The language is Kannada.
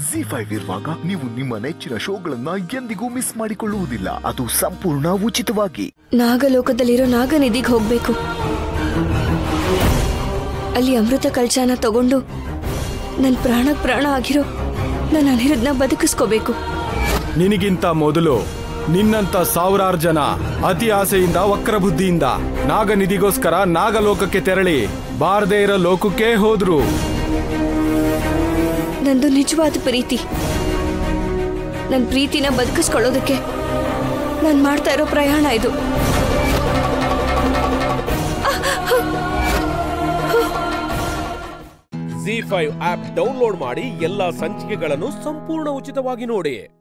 ಜಿ ಫೈವ್ ಇರುವಾಗ ನೀವು ನಿಮ್ಮ ನೆಚ್ಚಿನ ಶೋಗಳನ್ನ ಎಂದಿಗೂ ಮಿಸ್ ಮಾಡಿಕೊಳ್ಳುವುದಿಲ್ಲ ಅದು ಸಂಪೂರ್ಣ ಉಚಿತವಾಗಿ ನಾಗಲೋಕದಲ್ಲಿರೋ ನಾಗನಿಧಿಗೆ ಹೋಗ್ಬೇಕು ಅಲ್ಲಿ ಅಮೃತ ಕಳಚಾನ ತಗೊಂಡು ನನ್ನ ಪ್ರಾಣಕ್ ಪ್ರಾಣ ಆಗಿರೋ ನನ್ನ ಅನಿರುದ್ಧನ ಬದುಕಿಸ್ಕೋಬೇಕು ನಿನಗಿಂತ ಮೊದಲು ನಿನ್ನಂತ ಸಾವಿರಾರು ಜನ ಅತಿ ಆಸೆಯಿಂದ ವಕ್ರಬುದ್ಧಿಯಿಂದ ನಾಗನಿಧಿಗೋಸ್ಕರ ನಾಗಲೋಕಕ್ಕೆ ತೆರಳಿ ಬಾರದೇ ಇರೋ ಲೋಕಕ್ಕೆ ಹೋದ್ರು ನಂದು ನಿಜವಾದ ಪ್ರೀತಿ ನನ್ನ ಪ್ರೀತಿನ ಬದುಕಿಸ್ಕೊಳ್ಳೋದಕ್ಕೆ ನಾನು ಮಾಡ್ತಾ ಇರೋ ಪ್ರಯಾಣ ಇದು ಜಿ ಫೈವ್ ಆಪ್ ಡೌನ್ಲೋಡ್ ಮಾಡಿ ಎಲ್ಲಾ ಸಂಚಿಕೆಗಳನ್ನು ಸಂಪೂರ್ಣ ಉಚಿತವಾಗಿ ನೋಡಿ